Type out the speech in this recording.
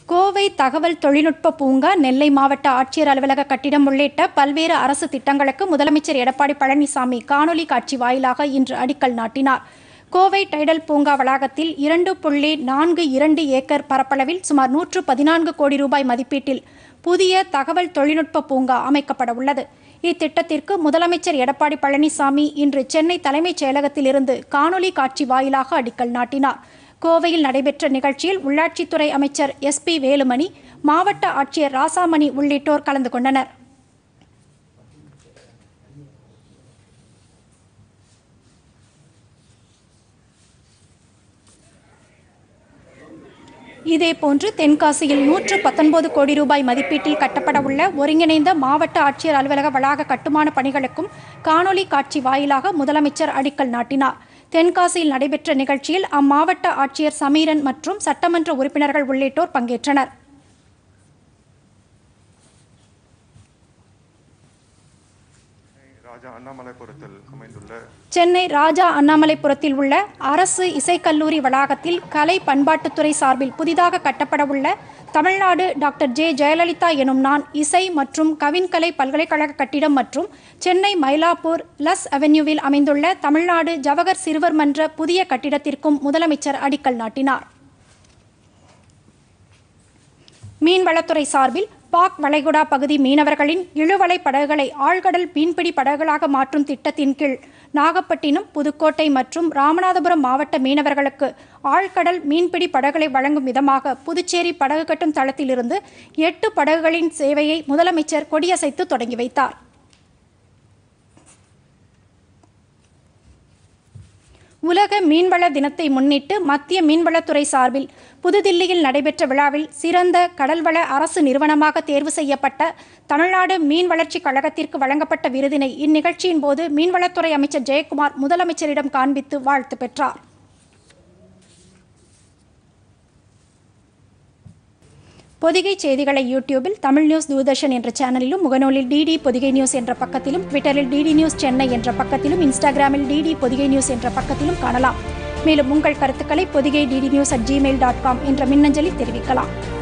கோவை தகவல் தொழில்நுட்ப பூங்கா நெல்லை மாவட்ட ஆட்சியர் அலுவலக கட்டிடம் உள்ளிட்ட பல்வேறு அரசு திட்டங்களுக்கு முதலமைச்சர் எடப்பாடி பழனிசாமி காணொலி காட்சி வாயிலாக இன்று அடிக்கல் நாட்டினார் கோவை டைடல் பூங்கா வளாகத்தில் இரண்டு புள்ளி நான்கு இரண்டு ஏக்கர் பரப்பளவில் சுமார் நூற்று பதினான்கு கோடி ரூபாய் மதிப்பீட்டில் புதிய தகவல் தொழில்நுட்ப பூங்கா அமைக்கப்பட உள்ளது இத்திட்டத்திற்கு முதலமைச்சர் எடப்பாடி பழனிசாமி இன்று சென்னை தலைமைச் செயலகத்திலிருந்து காணொலி காட்சி வாயிலாக அடிக்கல் நாட்டினார் கோவையில் நடைபெற்ற நிகழ்ச்சியில் உள்ளாட்சித்துறை அமைச்சர் எஸ் பி வேலுமணி மாவட்ட ஆட்சியர் ராசாமணி உள்ளிட்டோர் கலந்து கொண்டனர் இதேபோன்று தென்காசியில் நூற்று பத்தொன்பது கோடி ரூபாய் மதிப்பீட்டில் கட்டப்பட உள்ள ஒருங்கிணைந்த மாவட்ட ஆட்சியர் அலுவலக வளாக கட்டுமான பணிகளுக்கும் காணொலி காட்சி வாயிலாக முதலமைச்சர் அடிக்கல் நாட்டினார் தென்காசியில் நடைபெற்ற நிகழ்ச்சியில் அம்மாவட்ட ஆட்சியர் சமீரன் மற்றும் சட்டமன்ற உறுப்பினர்கள் உள்ளிட்டோர் பங்கேற்றனர் ராஜா அண்ணாமலைபுரத்தில் அமைந்துள்ள சென்னை ராஜா அண்ணாமலைபுரத்தில் உள்ள அரசு இசைக்கல்லூரி வளாகத்தில் கலை பண்பாட்டுத்துறை சார்பில் புதிதாக கட்டப்பட உள்ள தமிழ்நாடு டாக்டர் ஜே ஜெயலலிதா எனும் நான் இசை மற்றும் கவின்கலை பல்கலைக்கழக கட்டிடம் மற்றும் சென்னை மயிலாப்பூர் லஸ் அவென்யூவில் அமைந்துள்ள தமிழ்நாடு ஜவஹர் சிறுவர் மன்ற புதிய கட்டிடத்திற்கும் முதலமைச்சர் அடிக்கல் நாட்டினார் மீன்வளத்துறை சார்பில் பாக் வளைகுடா பகுதி மீனவர்களின் இழுவலை படகுகளை ஆழ்கடல் மீன்பிடி படகுகளாக மாற்றும் திட்டத்தின் கீழ் நாகப்பட்டினம் புதுக்கோட்டை மற்றும் ராமநாதபுரம் மாவட்ட மீனவர்களுக்கு ஆழ்கடல் மீன்பிடி படகுகளை வழங்கும் விதமாக புதுச்சேரி படகு கட்டும் தளத்திலிருந்து எட்டு படகுகளின் சேவையை முதலமைச்சர் கொடியசைத்து தொடங்கி வைத்தார் உலக மீன்வள தினத்தை முன்னிட்டு மத்திய மீன்வளத்துறை சார்பில் புதுதில்லியில் நடைபெற்ற விழாவில் சிறந்த கடல்வள அரசு நிறுவனமாக தேர்வு செய்யப்பட்ட தமிழ்நாடு மீன் வளர்ச்சிக் கழகத்திற்கு வழங்கப்பட்ட விருதினை இந்நிகழ்ச்சியின் போது மீன்வளத்துறை அமைச்சர் ஜெயக்குமார் முதலமைச்சரிடம் காண்பித்து வாழ்த்து பெற்றார் பொதிகை செய்திகளை யூடியூபில் தமிழ் நியூஸ் தூர்தர்ஷன் என்ற சேனலிலும் முகநூலில் டிடி பொதிகை நியூஸ் என்ற பக்கத்திலும் ட்விட்டரில் டிடி நியூஸ் சென்னை என்ற பக்கத்திலும் இன்ஸ்டாகிராமில் டிடி பொதிகை நியூஸ் என்ற பக்கத்திலும் காணலாம் மேலும் உங்கள் கருத்துக்களை Podhigai DD news at Gmail dot com என்ற மின்னஞ்சலில் தெரிவிக்கலாம்